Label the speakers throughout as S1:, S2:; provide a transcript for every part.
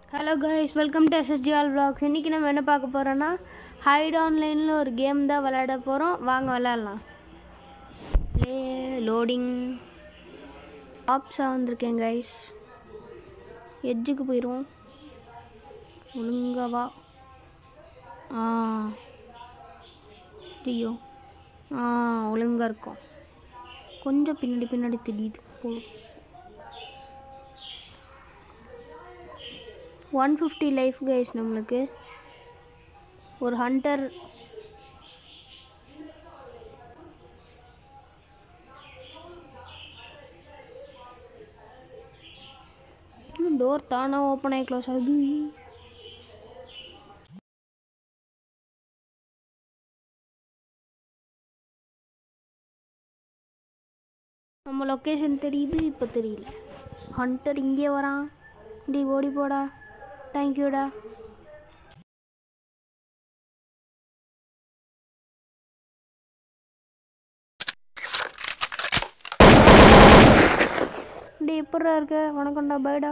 S1: Hello guys welcome to எஸ்எஸ்டிஆல் vlogs இன்றைக்கி நம்ம என்ன பார்க்க போகிறோன்னா ஹைட் ஆன்லைனில் ஒரு கேம் தான் விளையாட போகிறோம் வாங்க விளையாடலாம் லே லோடிங் ஆப்ஸாக வந்திருக்கேன் கைஸ் எட்ஜுக்கு போயிடுவோம் ஒழுங்கவா ஆ ஐயோ ஆ ஒழுங்காக இருக்கும் கொஞ்சம் பின்னாடி பின்னாடி தெரியுது போதும் ஒன் ஃபிஃப்டி லைஃப் கைஸ் நம்மளுக்கு ஒரு ஹண்டர் டோர் தானாக ஓப்பன் ஆகி க்ளோஸ் ஆகுது நம்ம லொக்கேஷன் தெரியுது இப்போ தெரியல ஹண்டர் இங்கே வரான் டி ஓடி போடா தேங்க்யூடா டே எப்படா இருக்க வணக்கம்டா பைடா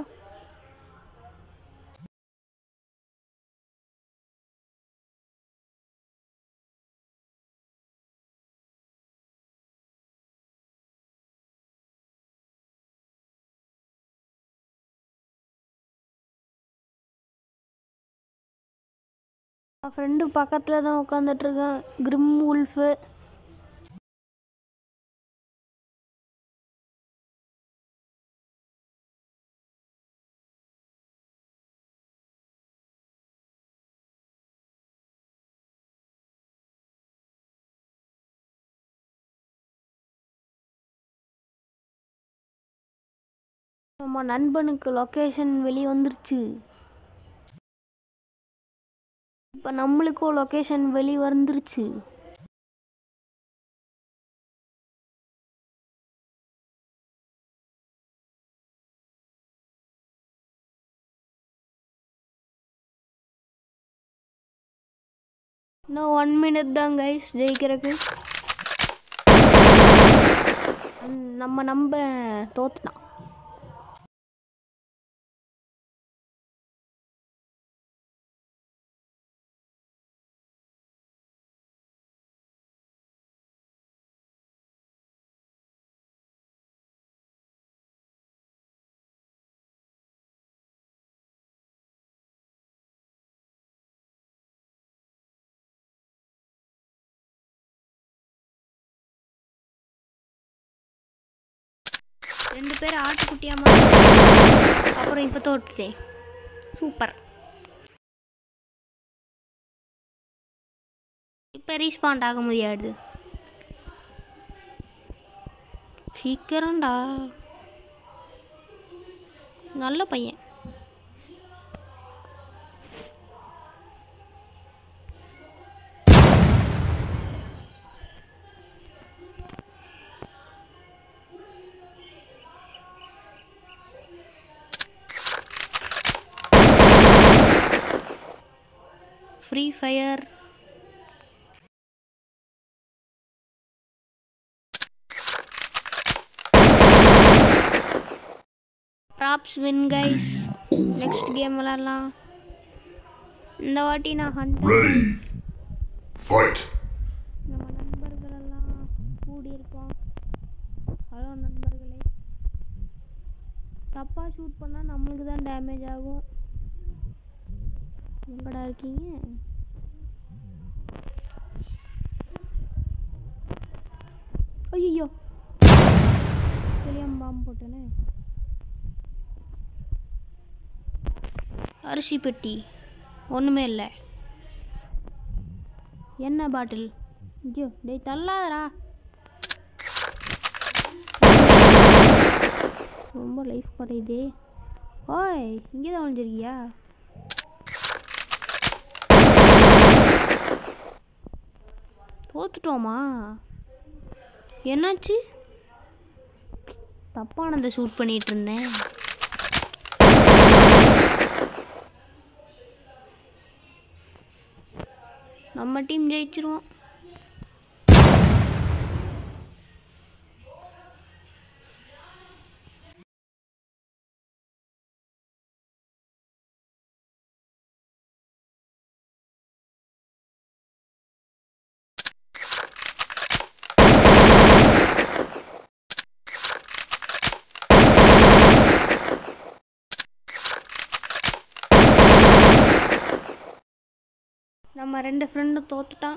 S1: ஃப்ரெண்டு பக்கத்தில் தான் உட்காந்துட்ருக்கேன் கிரிம் உல்ஃபு நம்ம நண்பனுக்கு லொக்கேஷன் வெளியே வந்துருச்சு இப்போ நம்மளுக்கும் லொக்கேஷன் வெளியே வந்துருச்சு இன்னும் ஒன் மினிட் தான் கைஸ் ஜெயிக்கிறதுக்கு நம்ம நம்ப தோத்துட்டான் ரெண்டு பேரும் ஆட்டுக்குட்டியா மாதிரி அப்புறம் இப்போ தோட்டுட்டேன் சூப்பர் இப்போ ரீஸ்பாண்ட் ஆக முடியாது சீக்கிரம்டா நல்ல பையன் Free Fire props win guys next game விளாட்லாம் இந்த வாட்டி நான் ஹண்ட்
S2: Ready. Fight.
S1: நம்ம நண்பர்கள் எல்லாம் கூடி இருக்கோம் ஹலோ நண்பர்களே தப்பாக ஷூட் பண்ணால் நம்மளுக்கு தான் டேமேஜ் ஆகும் எங்கடா இருக்கீங்க ஐயோ தெரியாம பாம்பு போட்டேனே அரிசி பெட்டி ஒன்றுமே இல்லை என்ன பாட்டில் ஐயோ டேய் தள்ளாதடா ரொம்ப லைஃப் குறையுதே ஓய் இங்கே தான் ஒழிஞ்சிருக்கியா தோத்துட்டோமா என்னாச்சு தப்பானதை ஷூட் பண்ணிட்டு இருந்தேன் நம்ம டீம் ஜெயிச்சிருவோம் நம்ம ரெண்டு ஃப்ரெண்டும் தோத்துட்டான்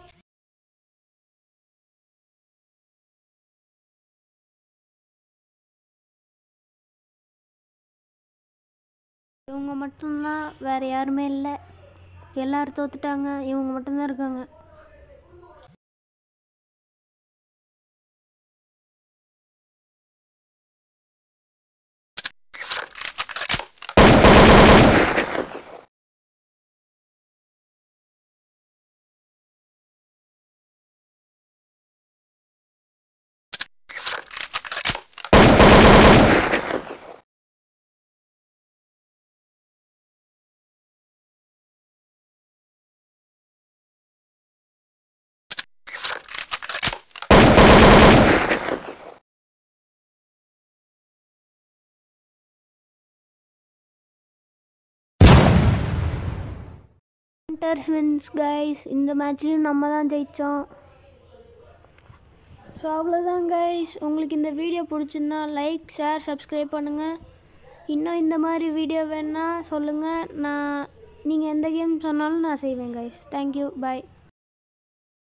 S1: இவங்க மட்டும்தான் வேறு யாருமே இல்லை எல்லாரும் தோத்துட்டாங்க இவங்க மட்டும்தான் இருக்காங்க ஹண்டர்ஸ் வின்ஸ் கைஸ் இந்த மேட்ச்லேயும் நம்ம தான் ஜெயித்தோம் ஸோ அவ்வளோதான் கைஸ் உங்களுக்கு இந்த வீடியோ பிடிச்சிருந்தா லைக் ஷேர் சப்ஸ்கிரைப் பண்ணுங்கள் இன்னும் இந்த மாதிரி வீடியோ வேணால் சொல்லுங்கள் நான் நீங்கள் எந்த கேம் சொன்னாலும் நான் செய்வேன் கைஸ் தேங்க்யூ பாய்